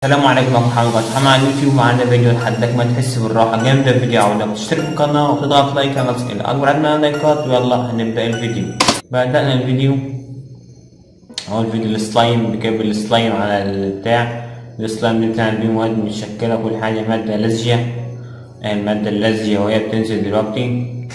السلام عليكم ورحمة الله وبركاته محمد على اليوتيوب معانا فيديو لحدك ما تحس بالراحة جامدة الفيديو عاوزك تشترك في القناة وتضغط لايك على الأسئلة أكبر عدد من اللايكات ويلا هنبدأ الفيديو بدأنا الفيديو أهو الفيديو السلايم بجيب السلايم على البتاع السلايم دي بتاع دي مواد متشكلة كل حاجة مادة لزجة المادة اللزجة وهي بتنزل دلوقتي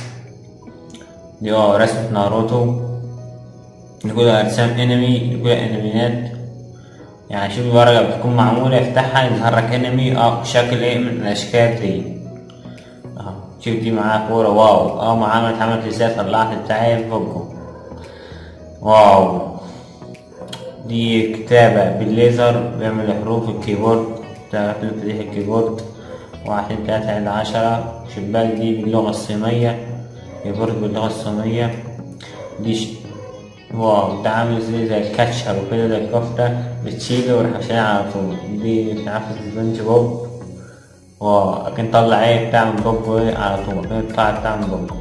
دي اه رسمة ناروتو دي كلها أجسام أنمي دي كلها أنميات يعني شوف الورقة بتكون معمولة يفتحها يظهر لك انمي اه شكل ايه من الاشكال دي اهو شوف دي معاها كورة واو اه ما عملت عملت ازاي طلعت بتاعي فوقهم واو دي كتابة بالليزر بيعمل حروف الكيبورد تعرف تفتح الكيبورد واحد تلاتة عند عشرة شباك دي باللغة الصينية كيبورد باللغة الصينية دي ش... واو ده عامل زي زي الكاتشر وكده زي الكفتة بتشيله ويروح شايلها على طول دي مش عارف سبونج بوب واو لكن طلع ايه بتاع من بوب ايه على طول ايه بتاع بتاع من بوب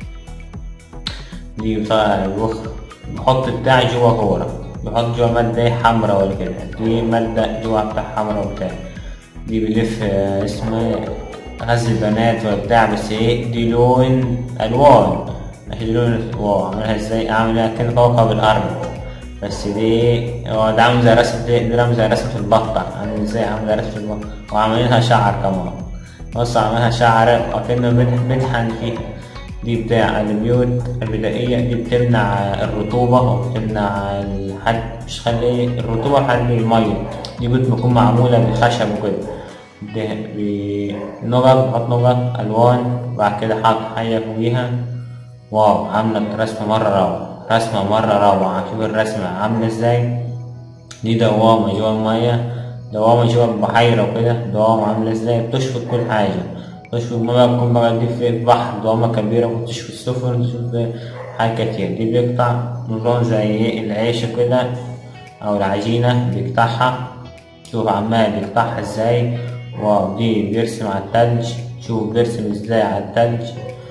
دي بتاع الوخ بحط بتاع جوا كورة بحط جوا مادة ايه حمرا ولا كده دي مادة جوا بتاع حمرا وبتاع دي بلف آه، اسمه غزل البنات ولا بتاع بس ايه دي لون الوان مش لون واو عاملها ازاي اعملها كده كوكب الارض بس دي هو ده عامل زي رسمة دي ده عامل زي رسمة البطة عامل ازاي عامل زي رسمة البطة وعاملينها شعر كمان بص عاملها شعر اكنه بيت- بيطحن فيها دي بتاع البيوت البدائية دي بتمنع الرطوبة وبتمنع الحد مش خلي الرطوبة حد المية دي بيوت بتكون معمولة بالخشب وكده ده بنقط بحط نقط ألوان بعد كده حاط حاجة فوقيها واو عاملة رسمة مرة روعة رسمة مرة روعة شوف الرسمة عاملة ازاي دي دوامة جوا المية دوامة جوا البحيرة وكده دوامة عاملة ازاي بتشفط كل حاجة بتشفط ما بقى تكون بقى دي في البحر دوامة كبيرة وبتشفط السفن تشوف حاجات كتير دي بيقطع نظام زي ايه العيش كده أو العجينة بيقطعها شوف عمال بيقطعها ازاي واو دي بيرسم على التلج شوف بيرسم ازاي على التلج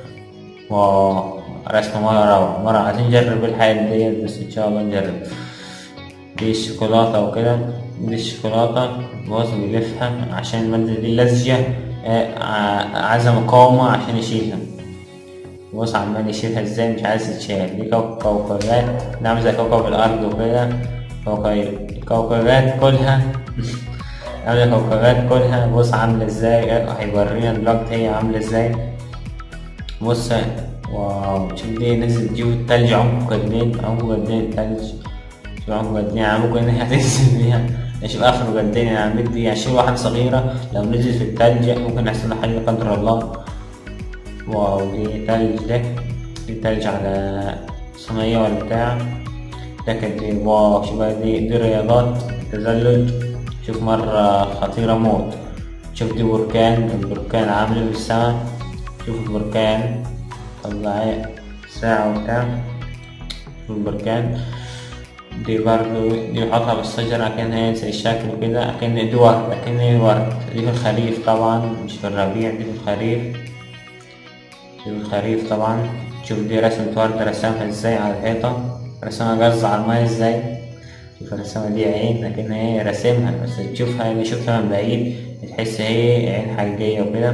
واو رسمة مرة روعة مرة عايزين نجرب الحاجات ديت بس إن شاء الله نجرب دي الشوكولاتة وكده دي الشوكولاتة بص بيلفها عشان المادة دي لزجة آه، ع- عايزة مقاومة عشان يشيلها بص عمال يشيلها ازاي مش عايز تتشال دي كوك- كوكبات نعمل زي كوكب الأرض وكده كوكب- كوكبات كلها عاملة كوكبات كلها بص عاملة ازاي آه، هيورينا دلوقتي هي عاملة ازاي بص واو شوف دي نزل جيب التلج عمقه قد ايه عمقه قد ايه التلج شوف عمقه قد ايه يعني ممكن انها تنزل بيها شوف اخره قد ايه يعني بدي يعني شوف واحدة صغيرة لو نزل في التلج ممكن يحصل لها حاجة لا قدر الله واو دي تلج ده دي تلج على صينية ولا بتاع ده كانت دي واو شوف بقى دي دي رياضات تزلج شوف مرة خطيرة موت شوف دي بركان البركان عامل في السما شوف البركان طلع ساعة وبتاع شوف البركان دي برضو دي بحطها بالشجرة كأن هي زي الشكل كده أكن دي ورد أكن ورد دي في الخريف طبعا مش في الربيع دي في الخريف دي في الخريف طبعا شوف دي رسمة ورد رسمها ازاي على الحيطة رسمها قص على الماية ازاي شوف الرسمة دي عين لكن هي رسمها بس تشوفها اللي شوفها من بعيد تحس هي عين حقيقية وكده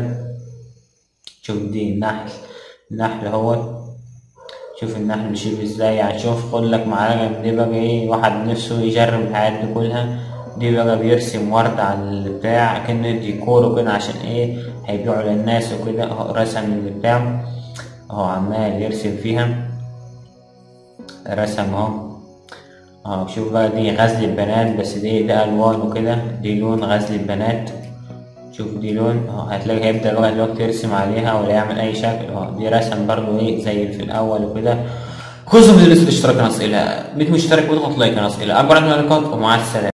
شوف دي النحل النحل هو شوف النحل بيشوف ازاي يعني شوف خد لك معلقة من دي بقى ايه واحد نفسه يجرب الحاجات دي كلها دي بقى بيرسم ورد على البتاع كأنه ديكور وكده عشان ايه هيبيعوا للناس وكده اهو رسم البتاع اهو عمال يرسم فيها رسم اهو اه شوف بقى دي غزل البنات بس دي ده الوان وكده دي لون غزل البنات شوف دي لون اه هتلاقي هيبدأ بقى دلوقتي يرسم عليها ولا يعمل أي شكل اه دي رسم برضو ايه زي في الأول وكده خذوا في الاشتراك قناة أسئلة 100 مشترك واضغط لايك قناة أسئلة أكبر عدد من اللايكات ومع السلامة